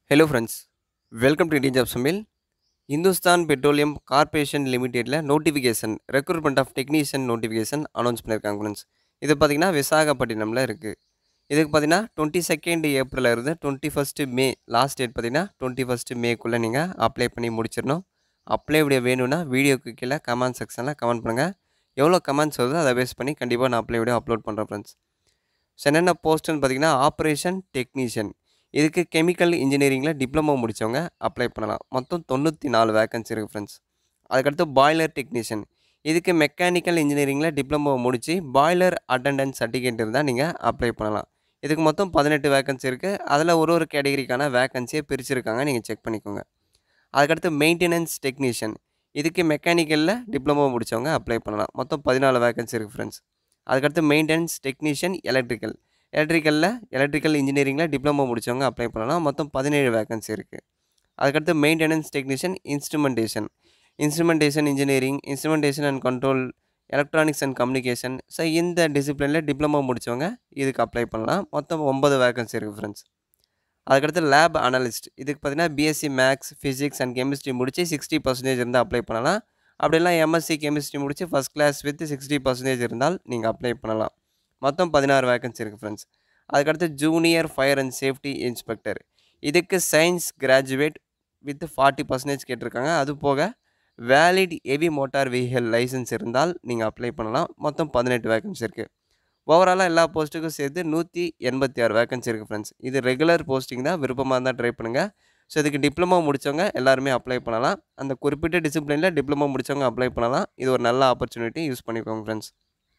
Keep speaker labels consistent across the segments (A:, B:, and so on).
A: hello friends welcome to Indian job சமையல் Hindustan Petroleum corporation லிமிடெட்டில் notification recruitment of technician notification announce பண்ணியிருக்காங்க friends இது பார்த்திங்கன்னா விசாகப்பட்டினமில் இருக்குது இதுக்கு பார்த்தீங்கன்னா டுவெண்ட்டி செகண்ட் ஏப்ரலில் இருந்து twenty first May last date பார்த்தீங்கன்னா டுவெண்ட்டி ஃபஸ்ட்டு மேக்குள்ளே நீங்கள் அப்ளை பண்ணி முடிச்சிடணும் அப்ளை வீடியோ வேணும்னா வீடியோக்கு கீழே கமெண்ட் செக்ஷனில் கமெண்ட் பண்ணுங்கள் எவ்வளோ கமெண்ட்ஸ் வருதோ அதை பேஸ் பண்ணி கண்டிப்பாக நான் அப்ளை வீடியோ அப்லோட் பண்ணுறேன் ஃப்ரெண்ட்ஸ் ஸோ என்னென்ன போஸ்ட்டுன்னு பார்த்தீங்கன்னா ஆப்ரேஷன் டெக்னீஷியன் இதுக்கு கெமிக்கல் இன்ஜினியரிங்கில் டிப்ளமோ முடித்தவங்க அப்ளை பண்ணலாம் மொத்தம் தொண்ணூற்றி நாலு வேகன்சி இருக்குது ஃப்ரெண்ட்ஸ் அதுக்கடுத்து பாய்லர் டெக்னீஷியன் இதுக்கு மெக்கானிக்கல் இன்ஜினியரிங்கில் டிப்ளமோ முடித்து பாய்லர் அட்டண்டன்ஸ் சர்டிஃபிகேட் இருந்தால் நீங்கள் அப்ளை பண்ணலாம் இதுக்கு மொத்தம் பதினெட்டு வேகன்சி இருக்குது அதில் ஒரு ஒரு கேட்டகரிக்கான வேகன்சியை பிரிச்சிருக்காங்க நீங்கள் செக் பண்ணிக்கோங்க அதுக்கடுத்து மெயின்டெனன்ஸ் டெக்னீஷியன் இதுக்கு மெக்கானிக்கலில் டிப்ளமோ முடித்தவங்க அப்ளை பண்ணலாம் மொத்தம் பதினாலு வேகன்சி இருக்குது ஃப்ரெண்ட்ஸ் அதுக்கடுத்து மெயின்டெனன்ஸ் டெக்னீஷியன் எலக்ட்ரிக்கல் எலக்ட்ரிக்கலில் எலக்ட்ரிக்கல் இன்ஜினியரிங்கில் டிப்ளமோ முடித்தவங்க அப்ளை பண்ணலாம் மொத்தம் பதினேழு வேகன்சி இருக்குது அதுக்கடுத்து maintenance technician instrumentation instrumentation engineering instrumentation and control electronics and communication so இந்த டிசிப்ளினில் டிப்ளமோ முடித்தவங்க இதுக்கு அப்ளை பண்ணலாம் மொத்தம் ஒம்பது வேகன்சி இருக்குது ஃப்ரெண்ட்ஸ் அதுக்கடுத்து லேப் அனலிஸ்ட் இதுக்கு பார்த்தீங்கன்னா BSc maths physics and chemistry முடிச்சு சிக்ஸ்டி பர்சன்டேஜ் இருந்தால் அப்ளை பண்ணலாம் அப்படிலாம் எம்எஸ்சி கெமிஸ்ட்ரி முடிச்சு first class with sixty percentage இருந்தால் நீங்கள் அப்ளை பண்ணலாம் மொத்தம் பதினாறு வேகன்சி இருக்குது ஃப்ரெண்ட்ஸ் அதுக்கடுத்து junior fire and safety inspector இதுக்கு science graduate with forty percentage கேட்டிருக்காங்க அது போக valid heavy motor vehicle licence இருந்தால் நீங்கள் அப்ளை பண்ணலாம் மொத்தம் பதினெட்டு வேகன்சி இருக்குது ஓவராலாக எல்லா போஸ்ட்டுக்கும் சேர்த்து நூற்றி எண்பத்தி ஆறு வேகன்சி இருக்குது ஃப்ரெண்ட்ஸ் இது ரெகுலர் போஸ்டிங் தான் விருப்பமாக இருந்தால் ட்ரை பண்ணுங்கள் ஸோ இதுக்கு டிப்ளமோ முடித்தவங்க எல்லாருமே அப்ளை பண்ணலாம் அந்த குறிப்பிட்ட டிசிப்ளினில் டிப்ளமோ முடித்தவங்க அப்ளை பண்ணலாம் இது ஒரு நல்ல ஆப்பர்ச்சுனிட்டி யூஸ் பண்ணிக்கோங்க ஃப்ரெண்ட்ஸ்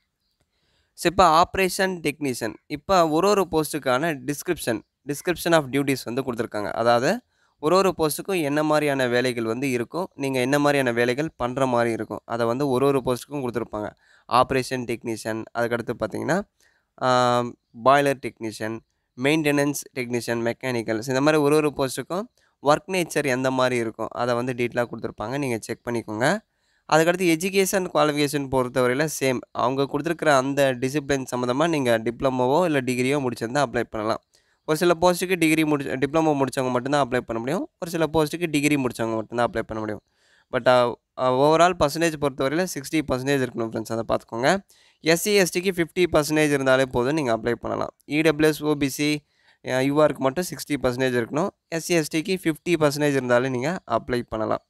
A: ஸோ இப்போ ஆப்ரேஷன் டெக்னீஷியன் இப்போ ஒரு ஒரு போஸ்ட்டுக்கான டிஸ்கிரிப்ஷன் டிஸ்கிரிப்ஷன் ஆஃப் டியூட்டிஸ் வந்து கொடுத்துருக்காங்க அதாவது ஒரு ஒரு போஸ்ட்டுக்கும் என்ன மாதிரியான வேலைகள் வந்து இருக்கும் நீங்கள் என்ன மாதிரியான வேலைகள் பண்ணுற மாதிரி இருக்கும் அதை வந்து ஒரு ஒரு போஸ்ட்டுக்கும் கொடுத்துருப்பாங்க ஆப்ரேஷன் டெக்னீஷியன் அதுக்கடுத்து பார்த்தீங்கன்னா boiler technician maintenance technician mechanicals இந்த மாதிரி ஒரு ஒரு போஸ்ட்டுக்கும் ஒர்க் நேச்சர் எந்த மாதிரி இருக்கும் அதை வந்து டீட்டெயிலாக கொடுத்துருப்பாங்க நீங்கள் செக் பண்ணிக்கோங்க அதுக்கடுத்து எஜுகேஷன் குவாலிஃபிகேஷன் பொறுத்தவரையில் சேம் அவங்க கொடுத்துருக்குற அந்த டிசிப்ளின் சம்மந்தமாக நீங்கள் டிப்ளமோவோ இல்லை டிகிரியோ முடிச்சிருந்தால் அப்ளை பண்ணலாம் ஒரு சில போஸ்ட்டுக்கு டிகிரி முடி டிப்ளமோ முடித்தவங்க மட்டும்தான் அப்ளை பண்ண முடியும் ஒரு சில போஸ்ட்டுக்கு டிகிரி முடித்தவங்க மட்டும்தான் அப்ளை பண்ண முடியும் பட் ஓவரால் பர்சன்டேஜ் பொறுத்தவரையில் சிக்ஸ்டி பர்சன்டேஜ் இருக்கணும் ஃப்ரெண்ட்ஸ் அதை பார்த்துக்கோங்க எஸ்சி எஸ்டிக்கு ஃபிஃப்டி பர்சன்டேஜ் இருந்தாலே போதும் நீங்கள் அப்ளை பண்ணலாம் இடபிள்யூஎஸ் ஓபிசி யூஆருக்கு மட்டும் சிக்ஸ்டி பர்சன்டேஜ் இருக்கணும் எஸ்சி எஸ்டிக்கு ஃபிஃப்டி பர்சன்டேஜ் இருந்தாலே நீங்கள் அப்ளை பண்ணலாம்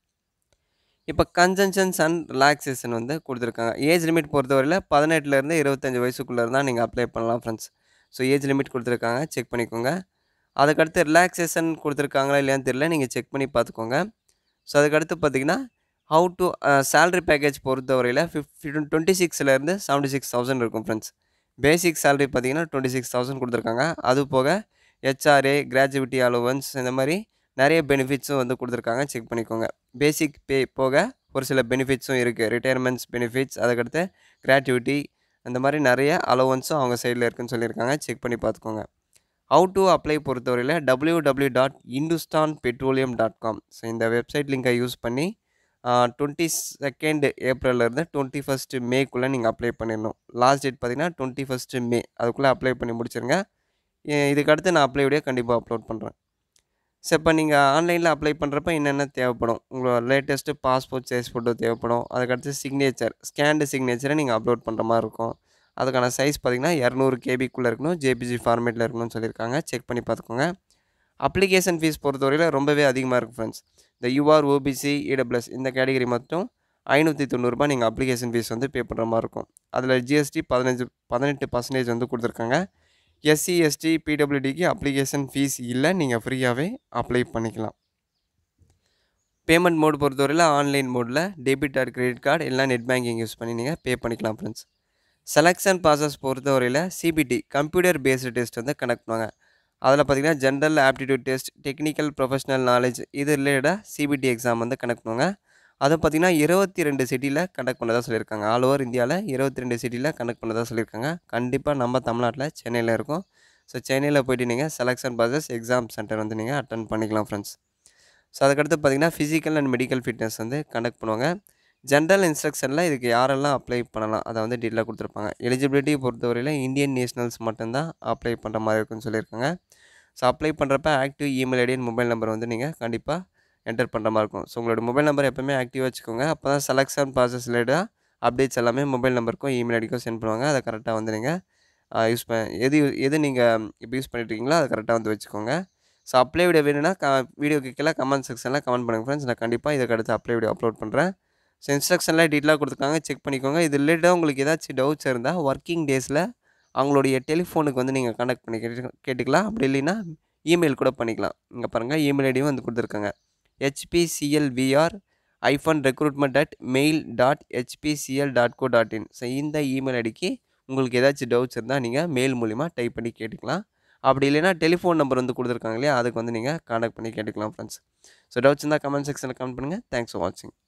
A: இப்போ கன்ஜென்ஷன்ஸ் அண்ட் ரிலாக்ஸேஷன் வந்து கொடுத்துருக்காங்க ஏஜ் லிமிட் பொறுத்தவரையில் பதினெட்டுலேருந்து இருபத்தஞ்சி வயசுக்குள்ளே இருந்தால் நீங்கள் அப்ளை பண்ணலாம் ஃப்ரெண்ட்ஸ் ஸோ ஏஜ் லிமிட் கொடுத்துருக்காங்க செக் பண்ணிக்கோங்க அதுக்கடுத்து ரிலாக்ஸேஷன் கொடுத்துருக்காங்களா இல்லையான்னு தெரியல நீங்கள் செக் பண்ணி பார்த்துக்கோங்க ஸோ அதுக்கடுத்து பார்த்தீங்கன்னா ஹவு டு சேலரி பேக்கேஜ் பொறுத்தவரையில் ஃபிஃப்டி டுவெண்ட்டி சிக்ஸ்லேருந்து செவன்ட்டி சிக்ஸ் தௌசண்ட் இருக்கும் ஃப்ரெண்ட்ஸ் பேசிக் சேலரி பார்த்தீங்கன்னா டுவெண்ட்டி சிக்ஸ் தௌசண்ட் கொடுத்துருக்காங்க அது போக ஹெச்ஆர்ஏ கிராஜுவிட்டி அலோவன்ஸ் இந்த மாதிரி நிறைய பெனிஃபிட்ஸும் வந்து கொடுத்துருக்காங்க செக் பண்ணிக்கோங்க பேசிக் பே போக ஒரு சில பெனிஃபிட்ஸும் இருக்குது ரிட்டையர்மெண்ட்ஸ் பெனிஃபிட்ஸ் அதுக்கடுத்து கிராட்டிவிட்டி அந்த மாதிரி நிறைய அலோவன்ஸும் அவங்க சைடில் இருக்குன்னு சொல்லியிருக்காங்க செக் பண்ணி பார்த்துக்கோங்க ஹவு டு அப்ளை பொறுத்தவரையில் W W dot Hindustan Petroleum dot com so இந்த வெப்சைட் லிங்கை யூஸ் பண்ணி டுவெண்ட்டி செகண்ட் ஏப்ரல்லேருந்து டுவெண்ட்டி ஃபஸ்ட்டு மேக்குள்ளே நீங்கள் அப்ளை பண்ணிடணும் லாஸ்ட் டேட் பார்த்தீங்கன்னா டுவெண்ட்டி ஃபஸ்ட்டு மே அதுக்குள்ளே அப்ளை பண்ணி முடிச்சிருங்க இதுக்கடுத்து நான் அப்ளை வீடியோ கண்டிப்பாக அப்லோட் பண்ணுறேன் ஸோ இப்போ நீங்கள் ஆன்லைனில் அப்ளை பண்ணுறப்ப என்னென்ன தேவைப்படும் உங்களோட லேட்டஸ்ட்டு பாஸ்போர்ட் சைஸ் ஃபோட்டோ தேவைப்படும் அதுக்கடுத்து சிக்னேச்சர் ஸ்கேண்டு சிக்னேச்சரை நீங்கள் அப்லோட் பண்ணுற மாதிரி இருக்கும் அதுக்கான சைஸ் பார்த்திங்கன்னா இரநூறு கேபிக்குள்ளே இருக்கணும் ஜேபிஜி ஃபார்மேட்டில் இருக்கணும்னு சொல்லியிருக்காங்க செக் பண்ணி பார்த்துக்கோங்க அப்ளிகேஷன் ஃபீஸ் பொறுத்தவரையில் ரொம்பவே அதிகமாக இருக்கும் ஃப்ரெண்ட்ஸ் இந்த யூஆர் ஓபிசி இடபிள்எஸ் இந்த கேட்டகரி மட்டும் ஐநூற்றி தொண்ணூறுரூபா நீங்கள் அப்ளிகேஷன் ஃபீஸ் வந்து பே பண்ணுற மாதிரி இருக்கும் அதில் ஜிஎஸ்டி பதினஞ்சு பதினெட்டு பர்சன்டேஜ் வந்து கொடுத்துருக்காங்க எஸ்சி எஸ்டி பிடபிள்யூடிக்கு அப்ளிகேஷன் ஃபீஸ் இல்லை நீங்கள் ஃப்ரீயாகவே அப்ளை பண்ணிக்கலாம் பேமெண்ட் மோட் பொறுத்தவரையில் ஆன்லைன் மோடில் டெபிட் கார்டு கிரெடிட் கார்டு எல்லாம் நெட் பேங்கிங் யூஸ் பண்ணி நீங்கள் பே பண்ணிக்கலாம் ஃப்ரெண்ட்ஸ் செலெக்ஷன் ப்ராசஸ் பொறுத்தவரையில் சிபிடி கம்ப்யூட்டர் பேஸ்டு டெஸ்ட் வந்து கனெக்ட் பண்ணுவாங்க அதில் பார்த்திங்கன்னா general aptitude test technical professional knowledge இது ரிலேட்டடாக சிபிடி எக்ஸாம் வந்து கனெக்ட் பண்ணுவாங்க அதை பார்த்திங்கன்னா இருபத்தி ரெண்டு சிட்டியில் கண்டக்ட் பண்ணதாக சொல்லியிருக்காங்க ஆல் ஓவர் இந்தியாவில் இருபத்தி ரெண்டு சிட்டியில் கண்டக்ட் பண்ணதாக சொல்லியிருக்காங்க கண்டிப்பாக நம்ம தமிழ்நாட்டில் சென்னையில் இருக்கும் ஸோ சென்னையில் போய்ட்டு நீங்கள் செலெக்ஷன் ப்ராசஸ் எக்ஸாம் சென்டர் வந்து நீங்கள் அட்டன் பண்ணிக்கலாம் ஃப்ரெண்ட்ஸ் ஸோ அதுக்கடுத்து பார்த்திங்கன்னா ஃபிசிக்கல் அண்ட் மெடிக்கல் ஃபிட்னஸ் வந்து கண்டக்ட் பண்ணுவாங்க ஜென்ரல் இன்ஸ்ட்ரக்ஷனில் இதுக்கு யாரெல்லாம் அப்ளை பண்ணலாம் அதை வந்து டீட்டெயிலாக கொடுத்துருப்பாங்க எலிஜிபிலிட்டி பொறுத்தவரையில் இந்தியன் நேஷனல்ஸ் மட்டும்தான் அப்ளை பண்ணுற மாதிரி இருக்குன்னு சொல்லியிருக்காங்க ஸோ அப்ளை பண்ணுறப்ப active email ID and mobile number வந்து நீங்கள் கண்டிப்பாக என்டர் பண்ணுற மாதிரி இருக்கும் ஸோ உங்களோட மொபைல் நம்பர் எப்போவுமே ஆக்டிவாக வச்சுக்கோங்க அப்போ தான் செலெக்ஷன் ப்ராசஸ் ரிலேட்டாக அப்டேட்ஸ் எல்லாமே மொபைல் நம்பருக்கும் இமெயில் ஐடிக்கும் சென்ட் பண்ணுவாங்க அதை கரெக்டாக வந்து நீங்கள் யூஸ் ப எது எது நீங்கள் இப்போ யூஸ் பண்ணிட்டு இருக்கீங்களோ அதை கரெக்டாக வந்து வச்சுக்கோங்க ஸோ அப்ளை வீடியோ வேணும்னா க வீடியோக்கு கீழே கமெண்ட் செக்ஷனில் கமெண்ட் பண்ணுங்கள் ஃப்ரெண்ட்ஸ் நான் கண்டிப்பாக இதுக்கு அடுத்து அப்ளை வீடியோ அப்லோட் பண்ணுறேன் ஸோ இன்ஸ்ட்ரக்ஷனில் டீட்டெயிலாக கொடுத்துருக்காங்க செக் பண்ணிக்கோங்க இது ரிலேட்டடாக உங்களுக்கு ஏதாச்சும் டவுட்ஸ் இருந்தால் ஒர்க்கிங் டேஸில் அவங்களுடைய டெலிஃபோனுக்கு வந்து நீங்கள் கான்டாக்ட் பண்ணி கேட்டு கேட்டுக்கலாம் அப்படி இல்லைன்னா இமெயில் கூட பண்ணிக்கலாம் இங்கே பாருங்கள் இமெயில் ஐடியும் வந்து கொடுத்துருக்காங்க ஹெச்பிசிஎல்விஆர் ஐஃபோன் recruitment at mail dot HPCL dot co dot in so இந்த இமெயில் ஐடிக்கு உங்களுக்கு ஏதாச்சும் டவுட்ஸ் இருந்தால் நீங்கள் மெயில் மூலிமா டைப் பண்ணி கேட்டுக்கலாம் அப்படி இல்லைன்னா டெலிஃபோன் நம்பர் வந்து கொடுத்துருக்காங்க இல்லையா அதுக்கு வந்து நீங்கள் கான்டாக்ட் பண்ணி கேட்டுக்கலாம் ஃப்ரெண்ட்ஸ் ஸோ டவுட்ஸ் இருந்தால் கமெண்ட் செக்ஷனில் கமெண்ட் பண்ணுங்கள் தேங்க்ஸ் ஃபார் வாட்சிங்